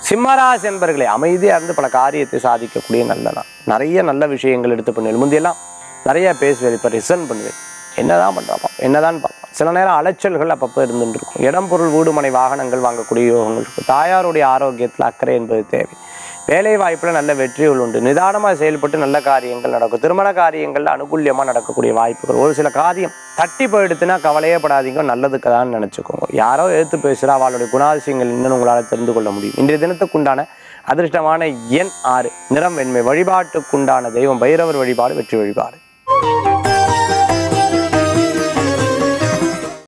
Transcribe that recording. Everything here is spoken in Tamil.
சிம்மராசி என்பர்களே அமைதியாக இருந்து பல காரியத்தை சாதிக்கக்கூடிய நல்ல நாள் நிறைய நல்ல விஷயங்கள் எடுத்து பண்ணுவேன் முந்தையெல்லாம் நிறைய பேசுவேன் இப்போ ரிசன் பண்ணுவேன் என்னதான் பண்ணுறாப்பா என்னதான் பார்ப்போம் சில நேரம் அலைச்சல்கள் அப்பப்போ இருந்துட்டு இருக்கும் இடம் பொருள் வீடு மனை வாகனங்கள் வாங்கக்கூடிய யோகங்கள் இருக்கும் தாயாருடைய ஆரோக்கியத்தில் அக்கறை என்பது தேவை வேலை வாய்ப்பில் நல்ல வெற்றிகள் உண்டு நிதானமாக செயல்பட்டு நல்ல காரியங்கள் நடக்கும் திருமண காரியங்கள்ல அனுகூல்யமாக நடக்கக்கூடிய வாய்ப்புகள் ஒரு சில காரியம் தட்டி போயிடுத்துனா கவலையே படாதீங்க நல்லதுக்கு தான் நினச்சிக்கோங்க யாரோ எடுத்து பேசுகிறா அவளுடைய குணாதிசயங்கள் என்னன்னு உங்களால் தெரிந்து கொள்ள முடியும் இன்றைய தினத்துக்குண்டான அதிர்ஷ்டமான எண் ஆறு நிறம் வெண்மை வழிபாட்டுக்குண்டான தெய்வம் பைரவர் வழிபாடு வெற்றி வழிபாடு